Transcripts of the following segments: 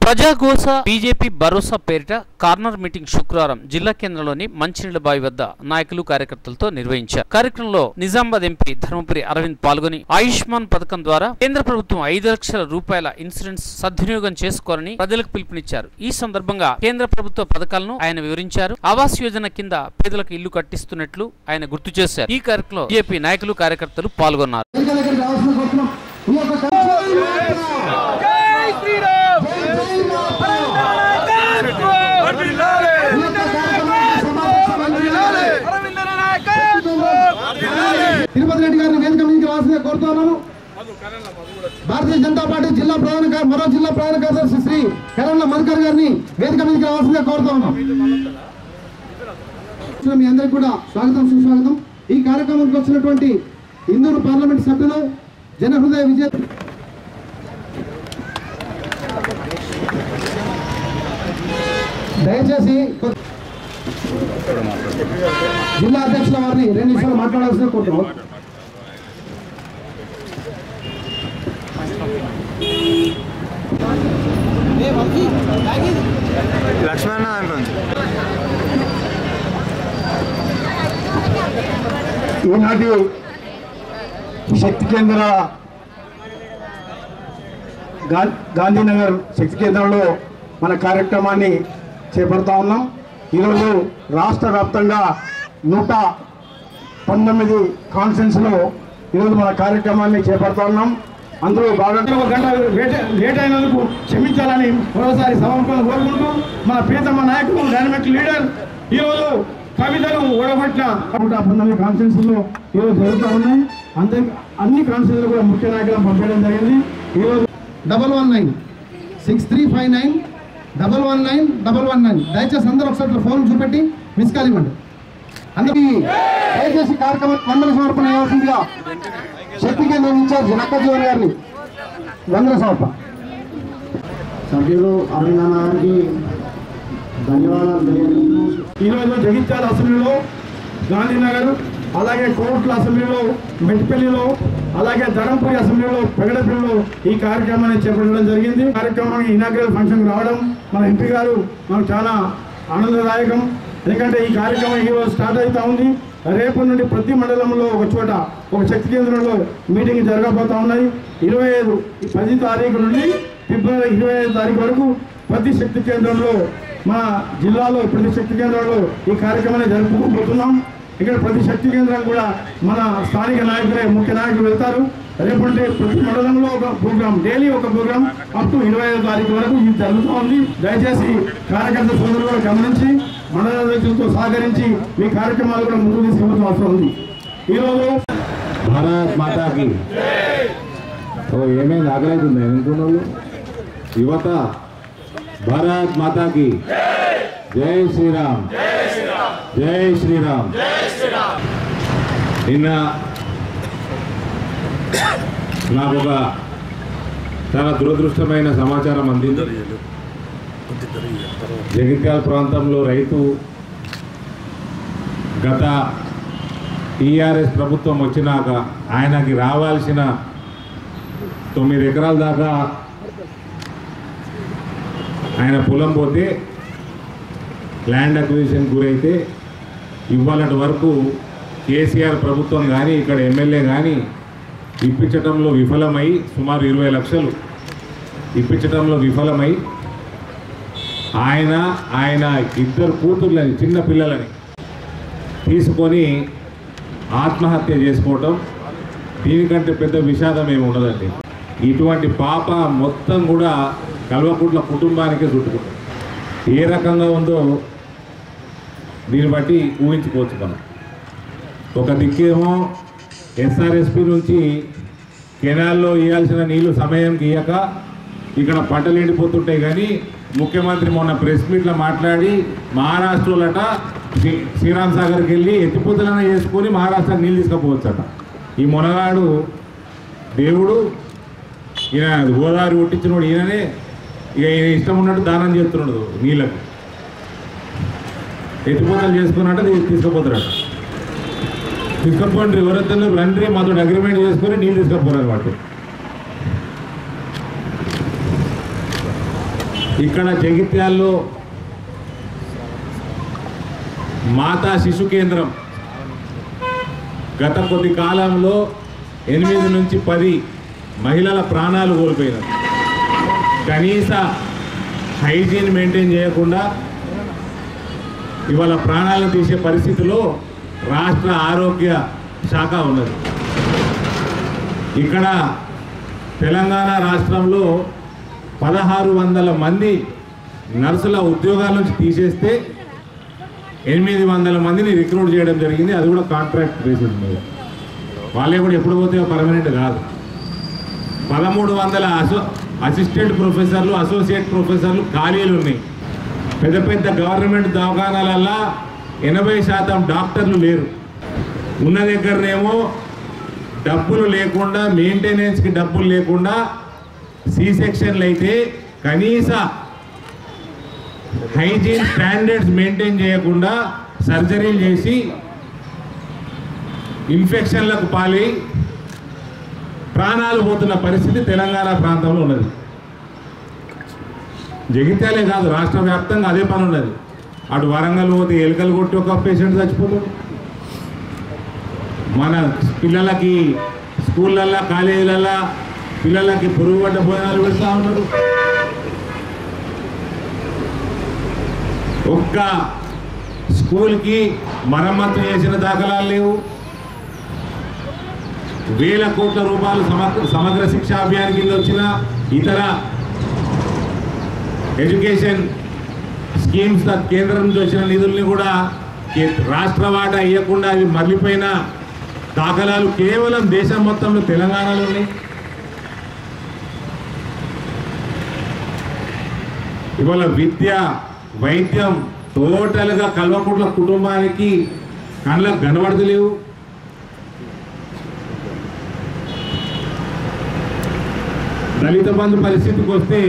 ప్రజాగోస BJP భరోసా పేరిట corner meeting శుక్రవారం జిల్లా కేంద్రంలోని మంచినీళ్ల బావి వద్ద నాయకులు కార్యకర్తలతో నిర్వహించారు కార్యక్రమంలో నిజామాబాద్ ఎంపీ ధర్మపురి అరవింద్ పాల్గొని ఆయుష్మాన్ పథకం ద్వారా కేంద్ర ప్రభుత్వం ఐదు లక్షల రూపాయల ఇన్సూరెన్స్ సద్వినియోగం చేసుకోవాలని ప్రజలకు పిలుపునిచ్చారు ఈ సందర్భంగా కేంద్ర ప్రభుత్వ పథకాలను ఆయన వివరించారు ఆవాస్ యోజన కింద పేదలకు ఇల్లు కట్టిస్తున్నట్లు ఆయన గుర్తు చేశారు ఈ కార్యక్రమంలో బీజేపీ నాయకులు కార్యకర్తలు పాల్గొన్నారు వేదిక దగ్గరికి రావాల్సిన కోరుతున్నాం ఈ యొక్క కమిషన్ ఈ యొక్క కార్యక్రమానికి సమావేశం తిరుపతి రెడ్డి గారిని వేదిక మీదకి రావాల్సిందిగా కోరుతున్నాను భారతీయ జనతా పార్టీ జిల్లా ప్రధాన కా- మరో జిల్లా ప్రధాన కార్యదర్శి శ్రీ కరణ్ల మధుకర్ గారిని వేదిక మీదకి రావాల్సిందిగా కోరుతా ఉన్నాం మీ అందరికీ కూడా స్వాగతం సుస్వాగతం ఈ కార్యక్రమానికి వచ్చినటువంటి ఇందూరు పార్లమెంట్ సభ్యులు జనహృదయ విజయ దయచేసి కొ- జిల్లా అధ్యక్షుల వారిని రెండు నిమిషాలు మాట్లాడాల్సిన కోరుతున్నాం లక్ష్మణ దాంట్లో నుంచి ఈనాటి శక్తి కేంద్ర గా- గాంధీనగర్ శక్తి కేంద్రంలో మన కార్యక్రమాన్ని చేపడతా ఉన్నాం ఈరోజు రాష్ట్ర వ్యాప్తంగా నూట పంతొమ్మిది కాన్ఫరెన్స్లో ఈరోజు మన కార్యక్రమాన్ని చేపడతా ఉన్నాం అందులో భాగంగా ఒక గంట లేట్ లేట్ అయినందుకు క్షమించాలని మరోసారి సభాముఖంగా కోరుకుంటూ మన ప్రియతమ నాయకుడు డైనమిక్ లీడర్ ఈరోజు కవితను ఓడగొట్టిన నూట పంతొమ్మిది కాన్ఫరెన్స్లో ఈరోజు జరుగుతూ ఉన్నాయి అంతే అన్ని కాన్ఫరెన్స్లో కూడా ముఖ్య నాయకులను పంపించడం జరిగింది ఈరోజు double one nine six three five nine double one nine double one nine దయచేసి అందరూ ఒకసారి ఫోన్ చూపెట్టి మిస్ కాల్ ఇవ్వండి అందరికీ దయచేసి కార్యక్రమం వందల సమర్పణ ఇవ్వాల్సిందిగా శక్తి కేంద్రం ఇన్ఛార్జ్ నక్క జీవన్ గారిని వందల సమర్పణ సభ్యులు అభినందనానికి ధన్యవాదాలు తెలియజేస్తున్నాను ఈరోజు జగిత్యాల అసెంబ్లీలో గాంధీనగర్ అలాగే కోట్ల అసెంబ్లీలో మెట్పల్లిలో అలాగే ధరంపూరి అసెంబ్లీలో పెగడపల్లిలో ఈ కార్యక్రమాన్ని చేపట్టడం జరిగింది కార్యక్రమానికి ఇనాగ్రల్ ఫంక్షన్ రావడం మన ఎంపీ గారు మనకు చాలా ఆనందదాయకం ఎందుకంటే ఈ కార్యక్రమం ఈరోజు స్టార్ట్ అవుతా ఉంది రేపు నుండి ప్రతి మండలంలో ఒక చోట ఒక శక్తి కేంద్రంలో మీటింగ్ జరగబోతా ఉన్నాయి ఇరవై ఐదు పది తారీఖు నుండి ఫిబ్రవరి ఇరవై ఐదు తారీఖు వరకు ప్రతి శక్తి కేంద్రంలో మన జిల్లాలో ప్రతి శక్తి కేంద్రంలో ఈ కార్యక్రమాన్ని జరుపుకోబోతున్నాం ఇక్కడ ప్రతి శక్తి కేంద్రం కూడా మన స్థానిక నాయకులే ముఖ్య నాయకులు వెళ్తారు రేపటి ప్రతి మండలంలో ఒక ప్రోగ్రామ్ డైలీ ఒక ప్రోగ్రామ్ అప్ టు ఇరవై ఐదో తారీఖు వరకు ఇది జరుగుతూ ఉంది దయచేసి కార్యకర్త సోదరులు కూడా గమనించి మండల అధ్యక్షులతో సహకరించి మీ కార్యక్రమాలు కూడా ముందుకు తీసుకెళ్ళడం అవసరం ఉంది ఈరోజు భారత్ మాతాకి ఓ ఏమైంది ఆకలవుతుంది అనుకున్న వాళ్ళు యువత భారత్ మాతాకి జై శ్రీరామ్ జై శ్రీరామ్ నిన్న నాకు ఒక చాలా దురదృష్టమైన సమాచారం అందింది జగిత్యాల ప్రాంతంలో రైతు గత టీఆర్ఎస్ ప్రభుత్వం వచ్చినాక ఆయనకి రావాల్సిన తొమ్మిది ఎకరాల దాకా ఆయన పొలం పోతే ల్యాండ్ అక్విజిషన్ గురైతే ఇవ్వాలటి వరకు కేసీఆర్ ప్రభుత్వం కానీ ఇక్కడ ఎమ్మెల్యే కానీ ఇప్పించటంలో విఫలమై సుమారు ఇరవై లక్షలు ఇప్పించటంలో విఫలమై ఆయన ఆయన ఇద్దరు కూతుర్లని చిన్న పిల్లలని తీసుకొని ఆత్మహత్య చేసుకోవటం దీనికంటే పెద్ద విషాదం ఏమి ఉండదండి ఇటువంటి పాప మొత్తం కూడా కల్వకుట్ల కుటుంబానికే చుట్టుకుంటుంది ఏ రకంగా ఉందో దీన్ని బట్టి ఊహించుకోవచ్చు మనం ఒక దిక్కేమో ఎస్ఆర్ఎస్పి నుంచి కెనాల్లో ఇవ్వాల్సిన నీళ్లు సమయంకి ఇయ్యక ఇక్కడ పంటలు ఎండిపోతుంటాయి కానీ ముఖ్యమంత్రి మొన్న ప్రెస్ మీట్లో మాట్లాడి మహారాష్ట్రలోట శ్రీ- శ్రీరామ్ సాగర్కి వెళ్ళి ఎత్తిపోతలన చేసుకొని మహారాష్ట్రకి నీళ్ళు తీసుకుపోవచ్చట ఈ మొనగాడు దేవుడు ఈయన గోదావరి ఒట్టించినోడు ఈయననే ఇక ఈయన ఇష్టం ఉన్నట్టు దానం చేస్తున్నాడు నీళ్ళకు ఎత్తిపోతలు చేసుకున్నట్టు తీసుకుపోతాడట తీసుకపోండి ఎవరైతే రండి మాతో అగ్రిమెంట్ చేసుకొని నీళ్ళు తీసుకపోరారు వాటి ఇక్కడ జగిత్యాల్లో మాతా శిశు కేంద్రం గత కొద్ది కాలంలో ఎనిమిది నుంచి పది మహిళల ప్రాణాలు కోల్పోయినారు కనీస హైజీన్ మెయింటైన్ చేయకుండా ఇవాళ ప్రాణాలను తీసే పరిస్థితిలో రాష్ట్ర ఆరోగ్య శాఖ ఉన్నది ఇక్కడ తెలంగాణ రాష్ట్రంలో పదహారు వందల మంది నర్సుల ఉద్యోగాల నుంచి తీసేస్తే ఎనిమిది వందల మందిని రిక్రూట్ చేయడం జరిగింది అది కూడా కాంట్రాక్ట్ బేసిస్ మీద వాళ్ళే కూడా ఎప్పుడు పోతే పర్మనెంట్ కాదు పదమూడు వందల అసో అసిస్టెంట్ ప్రొఫెసర్లు అసోసియేట్ ప్రొఫెసర్లు ఖాళీలు ఉన్నాయి పెద్ద పెద్ద గవర్నమెంట్ దవాఖానాలల్లో ఎనభై శాతం డాక్టర్లు లేరు ఉన్న దగ్గరనేమో డబ్బులు లేకుండా మెయింటెనెన్స్కి డబ్బులు లేకుండా సి సెక్షన్లు అయితే కనీస హైజీన్ స్టాండర్డ్స్ మెయింటైన్ చేయకుండా సర్జరీలు చేసి ఇన్ఫెక్షన్లకు పాలై ప్రాణాలు పోతున్న పరిస్థితి తెలంగాణ ప్రాంతంలో ఉన్నది జగిత్యాలే కాదు రాష్ట్ర వ్యాప్తంగా అదే పని ఉన్నది అటు వరంగల్ పోతే ఎలుకలు కొట్టి ఒక పేషెంట్ చచ్చిపోతాడు మన పిల్లలకి స్కూళ్ళల్లో కాలేజీలల్లో పిల్లలకి పురుగు పడ్డ భోజనాలు పెడతా ఉన్నారు ఒక్క స్కూల్కి మరమ్మతు చేసిన దాఖలాలు లేవు వేల కోట్ల రూపాయలు సమగ్ర సమగ్ర శిక్షా అభియాన్ కింద వచ్చిన ఇతర ఎడ్యుకేషన్ స్కీమ్స్ దా- కేంద్రం నుంచి వచ్చిన నిధుల్ని కూడా కే- రాష్ట్ర వాటా ఇవ్వకుండా అవి మరలిపోయిన దాఖలాలు కేవలం దేశం మొత్తంలో తెలంగాణలో ఉన్నాయి ఇవాళ విద్య వైద్యం టోటల్గా కల్వకుట్ల కుటుంబానికి కళ్ళకు కనబడతలేవు దళిత బంధు పరిస్థితికి వస్తే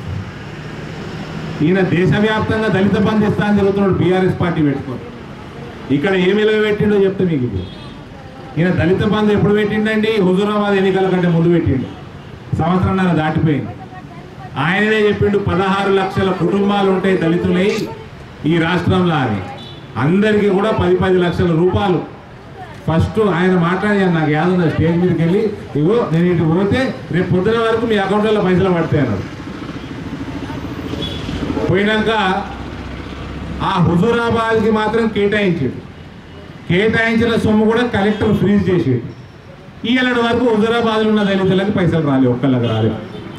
ఈయన దేశవ్యాప్తంగా దళిత బంధు ఇస్తా అని జరుగుతున్నాడు బీఆర్ఎస్ పార్టీ పెట్టుకొని ఇక్కడ ఏమి విలువ పెట్టిండో చెప్తే మీకు ఇప్పుడు ఈయన దళిత బంధు ఎప్పుడు పెట్టిండండి హుజూరాబాద్ ఎన్నికల కంటే ముందు పెట్టిండు సంవత్సరంన్నర దాటిపోయింది ఆయననే చెప్పిండు పదహారు లక్షల కుటుంబాలు ఉంటాయి దళితులై ఈ రాష్ట్రంలో అని అందరికీ కూడా పది పది లక్షల రూపాయలు ఫస్ట్ ఆయన మాట్లాడాను నాకు యాదన్న స్టేజ్ మీదకి వెళ్ళి ఇగో నేను ఇటు పోతే రేపు పొద్దున వరకు మీ అకౌంట్లో పైసలు పడతాయి అన్నాడు పోయినాక ఆ హుజూరాబాద్కి మాత్రం కేటాయించాడు కేటాయించిన సొమ్ము కూడా కలెక్టర్ ఫ్రీజ్ చేసాడు ఈయనటి వరకు హుజూరాబాద్లో ఉన్న దళితులకి పైసలు రాలేదు ఒక్కళ్ళకి రాలేదు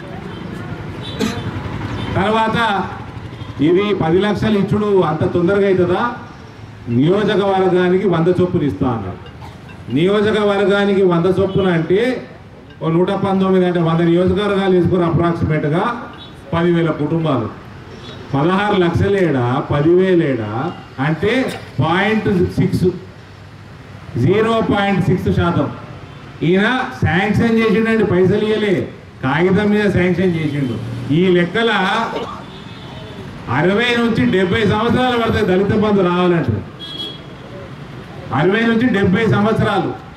తర్వాత ఇది పది లక్షలు ఇచ్చుడు అంత తొందరగా అవుతుందా నియోజకవర్గానికి వంద చొప్పున ఇస్తా అన్నాడు నియోజకవర్గానికి వంద చొప్పున అంటే ఓ నూట పంతొమ్మిది అంటే వంద నియోజకవర్గాలు తీసుకుని అప్రాక్సిమేట్గా పదివేల కుటుంబాలు పదహారు లక్షలేడా పదివేలేడా అంటే point six zero point six శాతం ఈయన శాంక్షన్ చేసిండండి పైసలు ఇవ్వలే కాగితం మీద శాంక్షన్ చేసిండు ఈ లెక్కల అరవై నుంచి డెబ్బై సంవత్సరాలు పడతాయి దళిత బంధు రావాలంటే అరవై నుంచి డెబ్బై సంవత్సరాలు